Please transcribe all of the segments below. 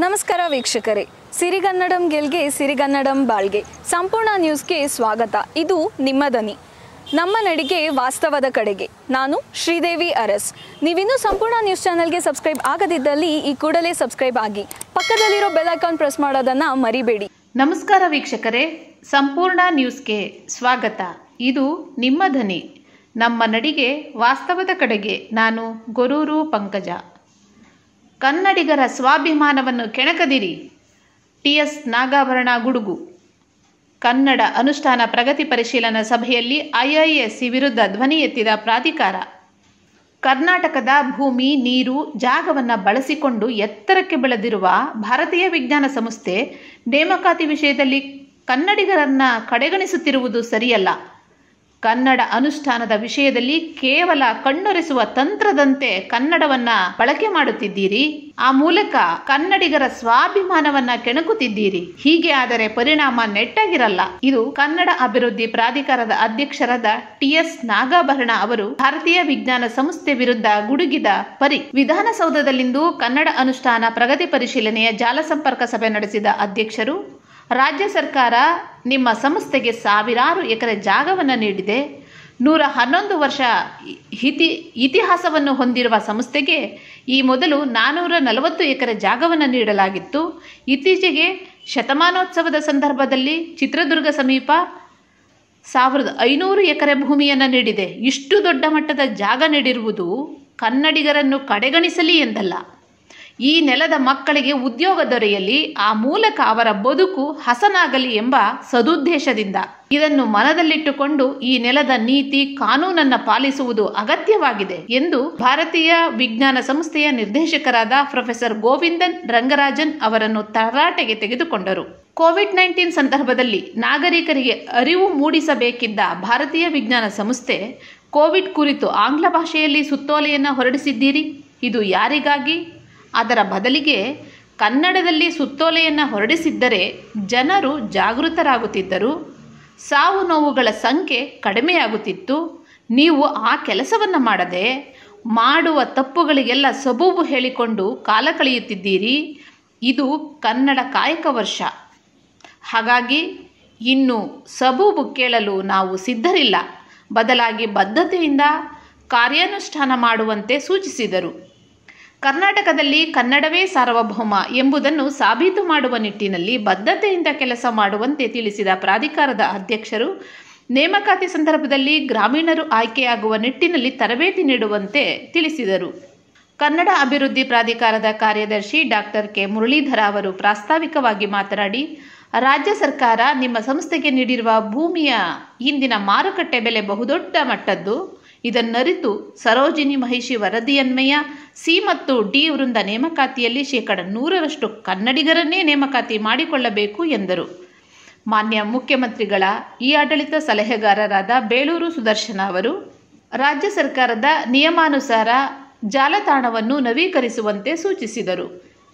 ನಮಸ್ಕಾರ ವೀಕ್ಷಕರೇ ಸಿರಿಗನ್ನಡಂ ಗೆಲ್ಗೆ ಸಿರಿಗನ್ನಡಂ ಬಾಳ್ಗೆ ಸಂಪೂರ್ಣ ನ್ಯೂಸ್ಗೆ ಸ್ವಾಗತ ಇದು ನಿಮ್ಮ ದನಿ ನಮ್ಮ ನಡಿಗೆ ವಾಸ್ತವದ ಕಡೆಗೆ ನಾನು ಶ್ರೀದೇವಿ ಅರಸ್ ನೀವಿನ್ನೂ ಸಂಪೂರ್ಣ ನ್ಯೂಸ್ ಚಾನೆಲ್ಗೆ ಸಬ್ಸ್ಕ್ರೈಬ್ ಆಗದಿದ್ದಲ್ಲಿ ಈ ಕೂಡಲೇ ಸಬ್ಸ್ಕ್ರೈಬ್ ಆಗಿ ಪಕ್ಕದಲ್ಲಿರೋ ಬೆಲ್ ಐಕಾನ್ ಪ್ರೆಸ್ ಮಾಡೋದನ್ನು ಮರಿಬೇಡಿ ನಮಸ್ಕಾರ ವೀಕ್ಷಕರೇ ಸಂಪೂರ್ಣ ನ್ಯೂಸ್ಗೆ ಸ್ವಾಗತ ಇದು ನಿಮ್ಮ ಧ್ವನಿ ನಮ್ಮ ನಡಿಗೆ ವಾಸ್ತವದ ಕಡೆಗೆ ನಾನು ಗೊರೂರು ಪಂಕಜ ಕನ್ನಡಿಗರ ಸ್ವಾಭಿಮಾನವನ್ನು ಕೆಣಕದಿರಿ ಟಿ ಎಸ್ ನಾಗಾಭರಣ ಗುಡುಗು ಕನ್ನಡ ಅನುಷ್ಠಾನ ಪ್ರಗತಿ ಪರಿಶೀಲನಾ ಸಭೆಯಲ್ಲಿ ಐಐಎಸ್ಸಿ ವಿರುದ್ಧ ಧ್ವನಿ ಎತ್ತಿದ ಪ್ರಾಧಿಕಾರ ಕರ್ನಾಟಕದ ಭೂಮಿ ನೀರು ಜಾಗವನ್ನು ಬಳಸಿಕೊಂಡು ಎತ್ತರಕ್ಕೆ ಬೆಳೆದಿರುವ ಭಾರತೀಯ ವಿಜ್ಞಾನ ಸಂಸ್ಥೆ ನೇಮಕಾತಿ ವಿಷಯದಲ್ಲಿ ಕನ್ನಡಿಗರನ್ನ ಕಡೆಗಣಿಸುತ್ತಿರುವುದು ಸರಿಯಲ್ಲ ಕನ್ನಡ ಅನುಷ್ಠಾನದ ವಿಷಯದಲ್ಲಿ ಕೇವಲ ಕಣ್ಣೊರೆಸುವ ತಂತ್ರದಂತೆ ಕನ್ನಡವನ್ನ ಬಳಕೆ ಮಾಡುತ್ತಿದ್ದೀರಿ ಆ ಮೂಲಕ ಕನ್ನಡಿಗರ ಸ್ವಾಭಿಮಾನವನ್ನ ಕೆಣಕುತ್ತಿದ್ದೀರಿ ಹೀಗೆ ಆದರೆ ಪರಿಣಾಮ ನೆಟ್ಟಾಗಿರಲ್ಲ ಇದು ಕನ್ನಡ ಅಭಿವೃದ್ಧಿ ಪ್ರಾಧಿಕಾರದ ಅಧ್ಯಕ್ಷರಾದ ಟಿ ಎಸ್ ನಾಗಾಭರಣ ಅವರು ಭಾರತೀಯ ವಿಜ್ಞಾನ ಸಂಸ್ಥೆ ವಿರುದ್ಧ ಗುಡುಗಿದ ಪರಿ ವಿಧಾನಸೌಧದಲ್ಲಿಂದು ಕನ್ನಡ ಅನುಷ್ಠಾನ ಪ್ರಗತಿ ಪರಿಶೀಲನೆಯ ಜಾಲ ಸಂಪರ್ಕ ಸಭೆ ನಡೆಸಿದ ಅಧ್ಯಕ್ಷರು ರಾಜ್ಯ ಸರ್ಕಾರ ನಿಮ್ಮ ಸಂಸ್ಥೆಗೆ ಸಾವಿರಾರು ಎಕರೆ ಜಾಗವನ್ನು ನೀಡಿದೆ ನೂರ ಹನ್ನೊಂದು ವರ್ಷ ಇತಿ ಇತಿಹಾಸವನ್ನು ಹೊಂದಿರುವ ಸಂಸ್ಥೆಗೆ ಈ ಮೊದಲು ನಾನ್ನೂರ ನಲವತ್ತು ಎಕರೆ ಜಾಗವನ್ನು ನೀಡಲಾಗಿತ್ತು ಇತ್ತೀಚೆಗೆ ಶತಮಾನೋತ್ಸವದ ಸಂದರ್ಭದಲ್ಲಿ ಚಿತ್ರದುರ್ಗ ಸಮೀಪ ಸಾವಿರದ ಐನೂರು ಎಕರೆ ಭೂಮಿಯನ್ನು ನೀಡಿದೆ ಇಷ್ಟು ದೊಡ್ಡ ಮಟ್ಟದ ಜಾಗ ನೀಡಿರುವುದು ಕನ್ನಡಿಗರನ್ನು ಕಡೆಗಣಿಸಲಿ ಎಂದಲ್ಲ ಈ ನೆಲದ ಮಕ್ಕಳಿಗೆ ಉದ್ಯೋಗ ದೊರೆಯಲಿ ಆ ಮೂಲಕ ಅವರ ಬದುಕು ಹಸನಾಗಲಿ ಎಂಬ ಸದುದ್ದೇಶದಿಂದ ಇದನ್ನು ಮನದಲ್ಲಿಟ್ಟುಕೊಂಡು ಈ ನೆಲದ ನೀತಿ ಕಾನೂನನ್ನ ಪಾಲಿಸುವುದು ಅಗತ್ಯವಾಗಿದೆ ಎಂದು ಭಾರತೀಯ ವಿಜ್ಞಾನ ಸಂಸ್ಥೆಯ ನಿರ್ದೇಶಕರಾದ ಪ್ರೊಫೆಸರ್ ಗೋವಿಂದನ್ ರಂಗರಾಜನ್ ಅವರನ್ನು ತರಾಟೆಗೆ ತೆಗೆದುಕೊಂಡರು ಕೋವಿಡ್ ನೈನ್ಟೀನ್ ಸಂದರ್ಭದಲ್ಲಿ ನಾಗರಿಕರಿಗೆ ಅರಿವು ಮೂಡಿಸಬೇಕಿದ್ದ ಭಾರತೀಯ ವಿಜ್ಞಾನ ಸಂಸ್ಥೆ ಕೋವಿಡ್ ಕುರಿತು ಆಂಗ್ಲ ಭಾಷೆಯಲ್ಲಿ ಸುತ್ತೋಲೆಯನ್ನು ಹೊರಡಿಸಿದ್ದೀರಿ ಇದು ಯಾರಿಗಾಗಿ ಅದರ ಬದಲಿಗೆ ಕನ್ನಡದಲ್ಲಿ ಸುತ್ತೋಲೆಯನ್ನು ಹೊರಡಿಸಿದ್ದರೆ ಜನರು ಜಾಗೃತರಾಗುತ್ತಿದ್ದರು ಸಾವು ನೋವುಗಳ ಸಂಖ್ಯೆ ಕಡಿಮೆಯಾಗುತ್ತಿತ್ತು ನೀವು ಆ ಕೆಲಸವನ್ನು ಮಾಡದೆ ಮಾಡುವ ತಪ್ಪುಗಳಿಗೆಲ್ಲ ಸಬೂಬು ಹೇಳಿಕೊಂಡು ಕಾಲ ಕಳೆಯುತ್ತಿದ್ದೀರಿ ಇದು ಕನ್ನಡ ಕಾಯಕ ವರ್ಷ ಹಾಗಾಗಿ ಇನ್ನು ಸಬೂಬು ಕೇಳಲು ನಾವು ಸಿದ್ಧರಿಲ್ಲ ಬದಲಾಗಿ ಬದ್ಧತೆಯಿಂದ ಕಾರ್ಯಾನುಷ್ಠಾನ ಮಾಡುವಂತೆ ಸೂಚಿಸಿದರು ಕರ್ನಾಟಕದಲ್ಲಿ ಕನ್ನಡವೇ ಸಾರ್ವಭೌಮ ಎಂಬುದನ್ನು ಸಾಬೀತು ಮಾಡುವ ನಿಟ್ಟಿನಲ್ಲಿ ಬದ್ಧತೆಯಿಂದ ಕೆಲಸ ಮಾಡುವಂತೆ ತಿಳಿಸಿದ ಪ್ರಾಧಿಕಾರದ ಅಧ್ಯಕ್ಷರು ನೇಮಕಾತಿ ಸಂದರ್ಭದಲ್ಲಿ ಗ್ರಾಮೀಣರು ಆಯ್ಕೆಯಾಗುವ ನಿಟ್ಟಿನಲ್ಲಿ ತರಬೇತಿ ನೀಡುವಂತೆ ತಿಳಿಸಿದರು ಕನ್ನಡ ಅಭಿವೃದ್ಧಿ ಪ್ರಾಧಿಕಾರದ ಕಾರ್ಯದರ್ಶಿ ಡಾಕ್ಟರ್ ಕೆ ಮುರಳೀಧರ ಅವರು ಪ್ರಾಸ್ತಾವಿಕವಾಗಿ ಮಾತನಾಡಿ ರಾಜ್ಯ ಸರ್ಕಾರ ನಿಮ್ಮ ಸಂಸ್ಥೆಗೆ ನೀಡಿರುವ ಭೂಮಿಯ ಇಂದಿನ ಮಾರುಕಟ್ಟೆ ಬೆಲೆ ಬಹುದೊಡ್ಡ ಮಟ್ಟದ್ದು ಇದನ್ನರಿತು ಸರೋಜಿನಿ ಮಹಿಷಿ ವರದಿಯನ್ವಯ ಸಿ ಮತ್ತು ಡಿ ವೃಂದ ನೇಮಕಾತಿಯಲ್ಲಿ ಶೇಕಡ ನೂರರಷ್ಟು ಕನ್ನಡಿಗರನ್ನೇ ನೇಮಕಾತಿ ಮಾಡಿಕೊಳ್ಳಬೇಕು ಎಂದರು ಮಾನ್ಯ ಮುಖ್ಯಮಂತ್ರಿಗಳ ಈ ಆಡಳಿತ ಸಲಹೆಗಾರರಾದ ಬೇಳೂರು ಸುದರ್ಶನ ಅವರು ರಾಜ್ಯ ಸರ್ಕಾರದ ನಿಯಮಾನುಸಾರ ಜಾಲತಾಣವನ್ನು ನವೀಕರಿಸುವಂತೆ ಸೂಚಿಸಿದರು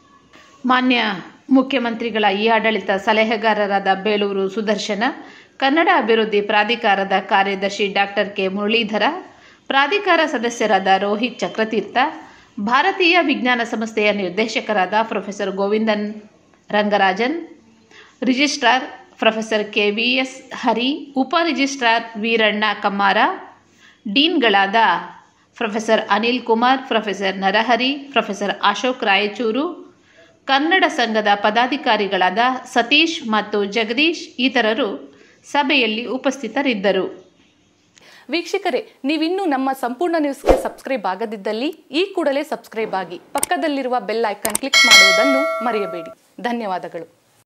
ಮಾನ್ಯ ಮುಖ್ಯಮಂತ್ರಿಗಳ ಈ ಆಡಳಿತ ಸಲಹೆಗಾರರಾದ ಬೇಳೂರು ಸುದರ್ಶನ ಕನ್ನಡ ಅಭಿವೃದ್ಧಿ ಪ್ರಾಧಿಕಾರದ ಕಾರ್ಯದರ್ಶಿ ಡಾಕ್ಟರ್ ಕೆ ಮುರಳೀಧರ ಪ್ರಾಧಿಕಾರ ಸದಸ್ಯರಾದ ರೋಹಿತ್ ಚಕ್ರತೀರ್ಥ ಭಾರತೀಯ ವಿಜ್ಞಾನ ಸಂಸ್ಥೆಯ ನಿರ್ದೇಶಕರಾದ professor Govindan Rangarajan registrar professor K V S Hari ಉಪ ರಿಜಿಸ್ಟ್ರಾರ್ ವೀರಣ್ಣ ಕಮ್ಮಾರ ಡೀನ್ಗಳಾದ professor Anil Kumar professor Narahari professor Ashok Raichur Kannada ಸಂಘದ ಪದಾಧಿಕಾರಿಗಳಾದ ಸತೀಶ್ ಮತ್ತು ಜಗದೀಶ್ ಇತರರು ಸಭೆಯಲ್ಲಿ ಉಪಸ್ಥಿತರಿದ್ದರು ವೀಕ್ಷಕರೇ ನೀವಿನ್ನೂ ನಮ್ಮ ಸಂಪೂರ್ಣ ನ್ಯೂಸ್ಗೆ ಸಬ್ಸ್ಕ್ರೈಬ್ ಆಗದಿದ್ದಲ್ಲಿ ಈ ಕೂಡಲೇ ಸಬ್ಸ್ಕ್ರೈಬ್ ಆಗಿ ಪಕ್ಕದಲ್ಲಿರುವ ಬೆಲ್ ಐಕಾನ್ ಕ್ಲಿಕ್ ಮಾಡುವುದನ್ನು ಮರೆಯಬೇಡಿ ಧನ್ಯವಾದಗಳು